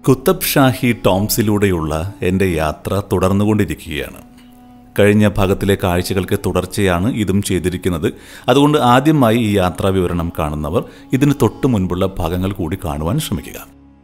കുത്തബ് ഷാഹി ടോംസിലൂടെയുള്ള എൻ്റെ യാത്ര തുടർന്നുകൊണ്ടിരിക്കുകയാണ് കഴിഞ്ഞ ഭാഗത്തിലെ കാഴ്ചകൾക്ക് തുടർച്ചയാണ് ഇതും ചെയ്തിരിക്കുന്നത് അതുകൊണ്ട് ആദ്യമായി ഈ യാത്രാ വിവരണം കാണുന്നവർ ഇതിന് തൊട്ടു മുൻപുള്ള ഭാഗങ്ങൾ കൂടി കാണുവാൻ ശ്രമിക്കുക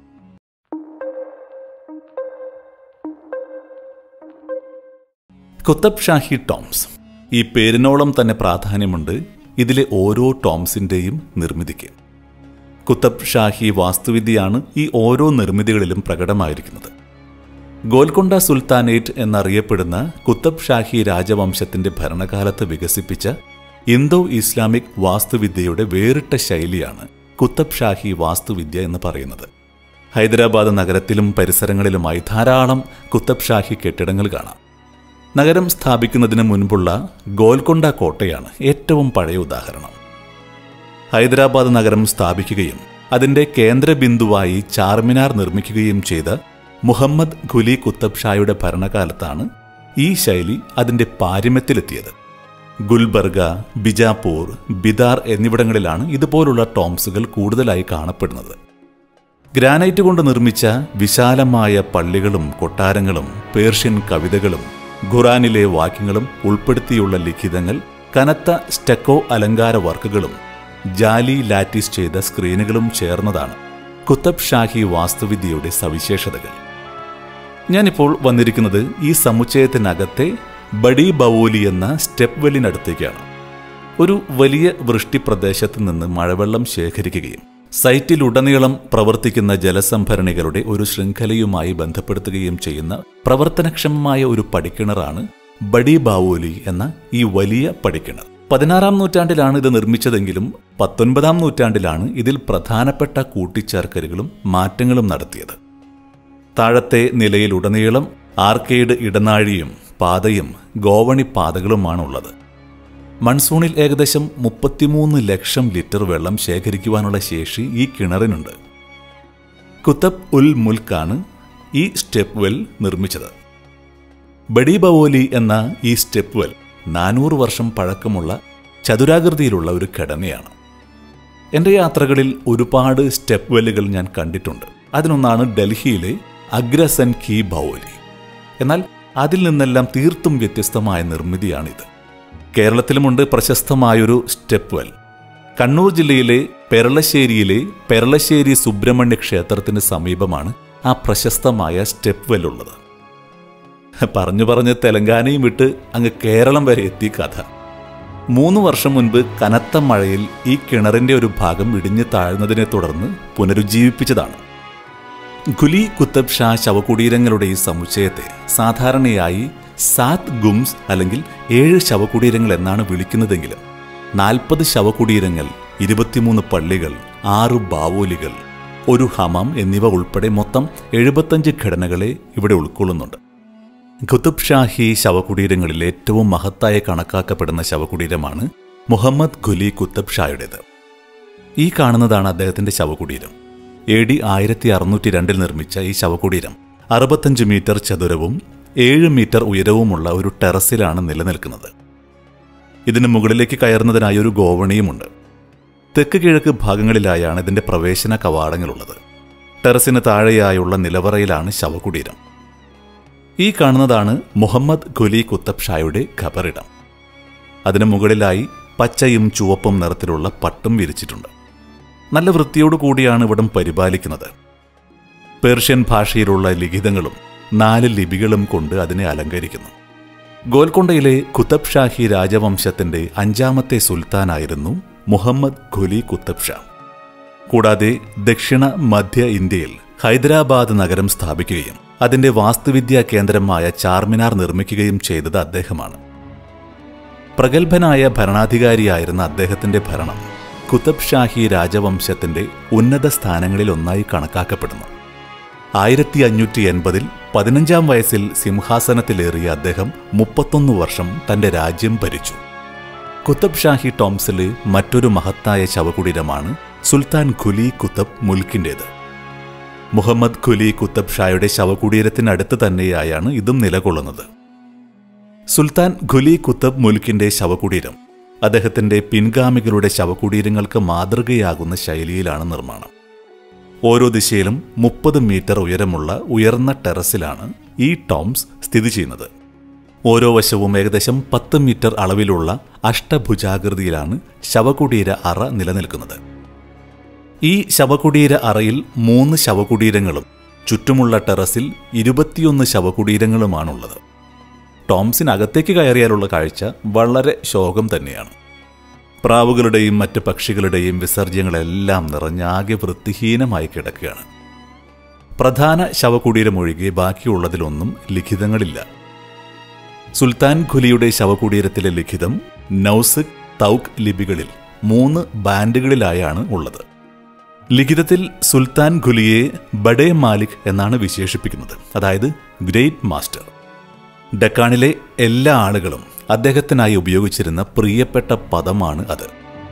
കുത്തബ് ഷാഹി ടോംസ് ഈ പേരിനോളം തന്നെ പ്രാധാന്യമുണ്ട് ഇതിലെ ഓരോ ടോംസിൻ്റെയും നിർമ്മിതിക്ക് കുത്തബ് ഷാഹി വാസ്തുവിദ്യയാണ് ഈ ഓരോ നിർമ്മിതികളിലും പ്രകടമായിരിക്കുന്നത് ഗോൽക്കൊണ്ട സുൽത്താനേറ്റ് എന്നറിയപ്പെടുന്ന കുത്തബ് ഷാഹി രാജവംശത്തിന്റെ ഭരണകാലത്ത് വികസിപ്പിച്ച ഇന്തോ ഇസ്ലാമിക് വാസ്തുവിദ്യയുടെ വേറിട്ട ശൈലിയാണ് കുത്തബ് ഷാഹി വാസ്തുവിദ്യ എന്ന് പറയുന്നത് ഹൈദരാബാദ് നഗരത്തിലും പരിസരങ്ങളിലുമായി ധാരാളം കുത്തബ് ഷാഹി കെട്ടിടങ്ങൾ കാണാം നഗരം സ്ഥാപിക്കുന്നതിന് മുൻപുള്ള ഗോൽക്കൊണ്ട കോട്ടയാണ് ഏറ്റവും പഴയ ഉദാഹരണം ഹൈദരാബാദ് നഗരം സ്ഥാപിക്കുകയും അതിന്റെ കേന്ദ്രബിന്ദുവായി ചാർമിനാർ നിർമ്മിക്കുകയും ചെയ്ത മുഹമ്മദ് ഖുലി കുത്തബ് ഷായുടെ ഭരണകാലത്താണ് ഈ ശൈലി അതിന്റെ പാരമ്യത്തിലെത്തിയത് ഗുൽബർഗ ബിജാപൂർ ബിദാർ എന്നിവിടങ്ങളിലാണ് ഇതുപോലുള്ള ടോംസുകൾ കൂടുതലായി കാണപ്പെടുന്നത് ഗ്രാനൈറ്റ് കൊണ്ട് നിർമ്മിച്ച വിശാലമായ പള്ളികളും കൊട്ടാരങ്ങളും പേർഷ്യൻ കവിതകളും ഖുറാനിലെ വാക്യങ്ങളും ഉൾപ്പെടുത്തിയുള്ള ലിഖിതങ്ങൾ കനത്ത സ്റ്റെക്കോ അലങ്കാര വർക്കുകളും ജാലി ലാറ്റിസ് ചെയ്ത സ്ക്രീനുകളും ചേർന്നതാണ് കുത്തബ് ഷാഹി വാസ്തുവിദ്യയുടെ സവിശേഷതകൾ ഞാനിപ്പോൾ വന്നിരിക്കുന്നത് ഈ സമുച്ചയത്തിനകത്തെ ബഡി ബവോലി എന്ന സ്റ്റെപ്പ് വെല്ലിനടുത്തേക്കാണ് ഒരു വലിയ വൃഷ്ടിപ്രദേശത്ത് നിന്ന് മഴവെള്ളം ശേഖരിക്കുകയും സൈറ്റിലുടനീളം പ്രവർത്തിക്കുന്ന ജലസംഭരണികളുടെ ഒരു ശൃംഖലയുമായി ബന്ധപ്പെടുത്തുകയും ചെയ്യുന്ന പ്രവർത്തനക്ഷമമായ ഒരു പടിക്കിണറാണ് ബഡി ബാവോലി എന്ന ഈ വലിയ പടിക്കിണർ പതിനാറാം നൂറ്റാണ്ടിലാണ് ഇത് നിർമ്മിച്ചതെങ്കിലും പത്തൊൻപതാം നൂറ്റാണ്ടിലാണ് ഇതിൽ പ്രധാനപ്പെട്ട കൂട്ടിച്ചേർക്കലുകളും മാറ്റങ്ങളും നടത്തിയത് താഴത്തെ നിലയിലുടനീളം ആർക്കേഡ് ഇടനാഴിയും പാതയും ഗോവണി പാതകളുമാണുള്ളത് മൺസൂണിൽ ഏകദേശം മുപ്പത്തിമൂന്ന് ലക്ഷം ലിറ്റർ വെള്ളം ശേഖരിക്കുവാനുള്ള ശേഷി ഈ കിണറിനുണ്ട് കുത്തബ് ഉൽ മുൽക്കാണ് ഈ സ്റ്റെപ്പ് വെൽ നിർമ്മിച്ചത് ബഡി ബവോലി എന്ന ഈ സ്റ്റെപ്പ് വെൽ നാനൂറ് വർഷം പഴക്കമുള്ള ചതുരാകൃതിയിലുള്ള ഒരു ഘടനയാണ് എൻ്റെ യാത്രകളിൽ ഒരുപാട് സ്റ്റെപ്പ് വെല്ലുകൾ ഞാൻ കണ്ടിട്ടുണ്ട് അതിനൊന്നാണ് ഡൽഹിയിലെ അഗ്രസൻ കി ബൗലി എന്നാൽ അതിൽ നിന്നെല്ലാം തീർത്തും വ്യത്യസ്തമായ നിർമ്മിതിയാണിത് കേരളത്തിലുമുണ്ട് പ്രശസ്തമായൊരു സ്റ്റെപ്പ് വെൽ കണ്ണൂർ ജില്ലയിലെ പെരളശ്ശേരിയിലെ പെരളശ്ശേരി സുബ്രഹ്മണ്യ ക്ഷേത്രത്തിന് സമീപമാണ് ആ പ്രശസ്തമായ സ്റ്റെപ്പ് വെൽ ഉള്ളത് പറഞ്ഞു പറഞ്ഞ് തെലങ്കാനയും വിട്ട് അങ്ങ് കേരളം വരെ എത്തി കഥ മൂന്ന് വർഷം മുൻപ് കനത്ത മഴയിൽ ഈ കിണറിന്റെ ഒരു ഭാഗം ഇടിഞ്ഞു താഴ്ന്നതിനെ തുടർന്ന് പുനരുജ്ജീവിപ്പിച്ചതാണ് ഖുലി കുത്തബ് ഷാ ശവകുടീരങ്ങളുടെ ഈ സമുച്ചയത്തെ സാധാരണയായി സാത് ഗുംസ് അല്ലെങ്കിൽ ഏഴ് ശവകുടീരങ്ങൾ എന്നാണ് വിളിക്കുന്നതെങ്കിലും നാൽപ്പത് ശവകുടീരങ്ങൾ ഇരുപത്തിമൂന്ന് പള്ളികൾ ആറ് ബാവോലികൾ ഒരു ഹമാം എന്നിവ ഉൾപ്പെടെ മൊത്തം എഴുപത്തഞ്ച് ഘടനകളെ ഇവിടെ ഉൾക്കൊള്ളുന്നുണ്ട് ഖുതുബ് ഷാഹി ശവകുടീരങ്ങളിൽ ഏറ്റവും മഹത്തായ കണക്കാക്കപ്പെടുന്ന ശവകുടീരമാണ് മുഹമ്മദ് ഖുലി കുത്തബ് ഷായുടേത് ഈ കാണുന്നതാണ് അദ്ദേഹത്തിന്റെ ശവകുടീരം എ ഡി ആയിരത്തി അറുന്നൂറ്റി രണ്ടിൽ നിർമ്മിച്ച ഈ ശവകുടീരം അറുപത്തഞ്ച് മീറ്റർ ചതുരവും ഏഴ് മീറ്റർ ഉയരവുമുള്ള ഒരു ടെറസിലാണ് നിലനിൽക്കുന്നത് ഇതിന് മുകളിലേക്ക് കയറുന്നതിനായി ഒരു ഗോവണിയുമുണ്ട് തെക്ക് കിഴക്ക് ഭാഗങ്ങളിലായാണ് ഇതിന്റെ പ്രവേശന കവാടങ്ങളുള്ളത് ടെറസിന് താഴെയായുള്ള നിലവറയിലാണ് ശവകുടീരം ഈ കാണുന്നതാണ് മുഹമ്മദ് ഖുലി കുത്തബ് ഷായുടെ ഖബറിടം അതിനു മുകളിലായി പച്ചയും ചുവപ്പും നിറത്തിലുള്ള പട്ടും വിരിച്ചിട്ടുണ്ട് നല്ല വൃത്തിയോടു കൂടിയാണ് ഇവിടം പരിപാലിക്കുന്നത് പേർഷ്യൻ ഭാഷയിലുള്ള ലിഖിതങ്ങളും നാല് ലിപികളും കൊണ്ട് അതിനെ അലങ്കരിക്കുന്നു ഗോൽക്കൊണ്ടയിലെ കുത്തബ് ഷാഹി രാജവംശത്തിന്റെ അഞ്ചാമത്തെ സുൽത്താനായിരുന്നു മുഹമ്മദ് ഖുലി കുത്തബ് ഷാ കൂടാതെ ദക്ഷിണ മധ്യ ഇന്ത്യയിൽ ഹൈദരാബാദ് നഗരം സ്ഥാപിക്കുകയും അതിന്റെ വാസ്തുവിദ്യാ കേന്ദ്രമായ ചാർമിനാർ നിർമ്മിക്കുകയും ചെയ്തത് അദ്ദേഹമാണ് പ്രഗത്ഭനായ ഭരണാധികാരിയായിരുന്ന അദ്ദേഹത്തിന്റെ ഭരണം കുത്തബ് ഷാഹി രാജവംശത്തിന്റെ ഉന്നത സ്ഥാനങ്ങളിൽ ഒന്നായി കണക്കാക്കപ്പെടുന്നു ആയിരത്തി അഞ്ഞൂറ്റി എൺപതിൽ പതിനഞ്ചാം വയസ്സിൽ സിംഹാസനത്തിലേറിയ അദ്ദേഹം മുപ്പത്തൊന്ന് വർഷം തന്റെ രാജ്യം ഭരിച്ചു കുത്തബ് ഷാഹി ടോംസിലെ മറ്റൊരു മഹത്തായ ശവകുടീരമാണ് സുൽത്താൻ ഖുലി കുത്തബ് മുൽക്കിൻ്റേത് മുഹമ്മദ് ഖുലി കുത്തബ് ഷായുടെ ശവകുടീരത്തിനടുത്ത് തന്നെയായാണ് ഇതും നിലകൊള്ളുന്നത് സുൽത്താൻ ഖുലി കുത്തബ് മുൽക്കിന്റെ ശവകുടീരം അദ്ദേഹത്തിന്റെ പിൻഗാമികളുടെ ശവകുടീരങ്ങൾക്ക് മാതൃകയാകുന്ന ശൈലിയിലാണ് നിർമ്മാണം ഓരോ ദിശയിലും മുപ്പത് മീറ്റർ ഉയരമുള്ള ഉയർന്ന ടെറസിലാണ് ഈ ടോംസ് സ്ഥിതി ചെയ്യുന്നത് ഓരോ വശവും ഏകദേശം പത്ത് മീറ്റർ അളവിലുള്ള അഷ്ടഭുജാകൃതിയിലാണ് ശവകുടീര അറ നിലനിൽക്കുന്നത് ഈ ശവകുടീര അറയിൽ മൂന്ന് ശവകുടീരങ്ങളും ചുറ്റുമുള്ള ടെറസിൽ ഇരുപത്തിയൊന്ന് ശവകുടീരങ്ങളുമാണുള്ളത് ടോംസിനകത്തേക്ക് കയറിയാലുള്ള കാഴ്ച വളരെ ശോകം തന്നെയാണ് പ്രാവുകളുടെയും മറ്റ് പക്ഷികളുടെയും വിസർജ്യങ്ങളെല്ലാം നിറഞ്ഞാകെ വൃത്തിഹീനമായി കിടക്കുകയാണ് പ്രധാന ശവകുടീരമൊഴികെ ബാക്കിയുള്ളതിലൊന്നും ലിഖിതങ്ങളില്ല സുൽത്താൻ ഖുലിയുടെ ശവകുടീരത്തിലെ ലിഖിതം നൌസിക് തൗക്ക് ലിപികളിൽ മൂന്ന് ബാൻഡുകളിലായാണ് ഉള്ളത് ലിഖിതത്തിൽ സുൽത്താൻ ഖുലിയെ ബഡേ മാലിക് എന്നാണ് വിശേഷിപ്പിക്കുന്നത് അതായത് ഗ്രേറ്റ് മാസ്റ്റർ ഡക്കാണിലെ എല്ലാ ആളുകളും അദ്ദേഹത്തിനായി ഉപയോഗിച്ചിരുന്ന പ്രിയപ്പെട്ട പദമാണ് അത്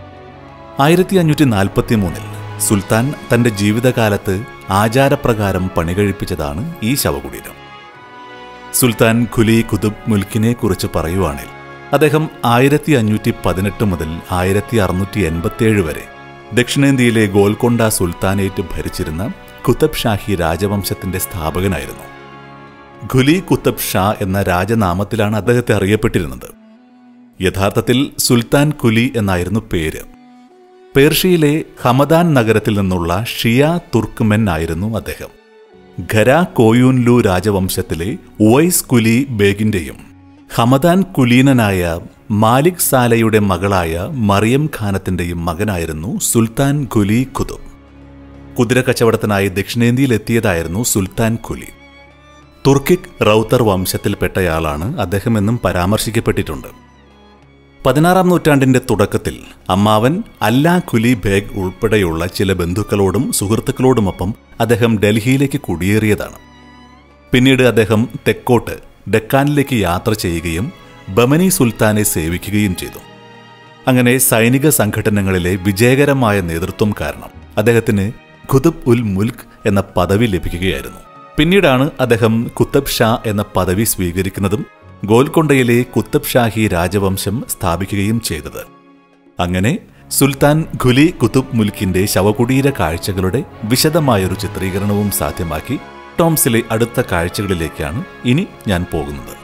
ആയിരത്തി അഞ്ഞൂറ്റി നാൽപ്പത്തി മൂന്നിൽ സുൽത്താൻ തന്റെ ജീവിതകാലത്ത് ആചാരപ്രകാരം പണികഴിപ്പിച്ചതാണ് ഈ ശവകുടീരം സുൽത്താൻ ഖുലി കുതുബ് മുൽക്കിനെ കുറിച്ച് പറയുവാണെങ്കിൽ അദ്ദേഹം ആയിരത്തി അഞ്ഞൂറ്റി പതിനെട്ട് മുതൽ ആയിരത്തി അറുന്നൂറ്റി എൺപത്തിയേഴ് വരെ ദക്ഷിണേന്ത്യയിലെ ഗോൽക്കൊണ്ട സുൽത്താനേറ്റ് ഭരിച്ചിരുന്ന കുത്തബ് ഷാഹി രാജവംശത്തിന്റെ സ്ഥാപകനായിരുന്നു ഖുലി കുത്തബ് ഷാ എന്ന രാജനാമത്തിലാണ് അദ്ദേഹത്തെ അറിയപ്പെട്ടിരുന്നത് യഥാർത്ഥത്തിൽ സുൽത്താൻ കുലി എന്നായിരുന്നു പേര് പേർഷ്യയിലെ ഹമദാൻ നഗരത്തിൽ നിന്നുള്ള ഷിയ തുർക്ക്മെൻ ആയിരുന്നു അദ്ദേഹം ഖര കോയൂൻലു രാജവംശത്തിലെ ഉവൈസ് കുലി ബേഗിന്റെയും ഹമദാൻ കുലീനനായ മാലിക് സാലയുടെ മകളായ മറിയം ഖാനത്തിന്റെയും മകനായിരുന്നു സുൽത്താൻ ഖുലി ഖുതുബ് കുതിര കച്ചവടത്തിനായി ദക്ഷിണേന്ത്യയിലെത്തിയതായിരുന്നു സുൽത്താൻ ഖുലി തുർക്കിക് റൌത്തർ വംശത്തിൽപ്പെട്ടയാളാണ് അദ്ദേഹമെന്നും പരാമർശിക്കപ്പെട്ടിട്ടുണ്ട് പതിനാറാം നൂറ്റാണ്ടിന്റെ തുടക്കത്തിൽ അമ്മാവൻ അല്ലാ കുലി ബേഗ് ഉൾപ്പെടെയുള്ള ചില ബന്ധുക്കളോടും സുഹൃത്തുക്കളോടുമൊപ്പം അദ്ദേഹം ഡൽഹിയിലേക്ക് കുടിയേറിയതാണ് പിന്നീട് അദ്ദേഹം തെക്കോട്ട് ഡെക്കാനിലേക്ക് യാത്ര ചെയ്യുകയും ബമനി സുൽത്താനെ സേവിക്കുകയും ചെയ്തു അങ്ങനെ സൈനിക സംഘടനകളിലെ വിജയകരമായ നേതൃത്വം കാരണം അദ്ദേഹത്തിന് ഖുതുബ് ഉൽ മുൽക്ക് എന്ന പദവി ലഭിക്കുകയായിരുന്നു പിന്നീടാണ് അദ്ദേഹം കുത്തബ് ഷാ എന്ന പദവി സ്വീകരിക്കുന്നതും ഗോൽക്കൊണ്ടയിലെ കുത്തബ് ഷാഹി രാജവംശം സ്ഥാപിക്കുകയും ചെയ്തത് അങ്ങനെ സുൽത്താൻ ഖുലി കുതുബ് മുൽക്കിന്റെ ശവകുടീര കാഴ്ചകളുടെ വിശദമായൊരു ചിത്രീകരണവും സാധ്യമാക്കി ടോംസിലെ അടുത്ത കാഴ്ചകളിലേക്കാണ് ഇനി ഞാൻ പോകുന്നത്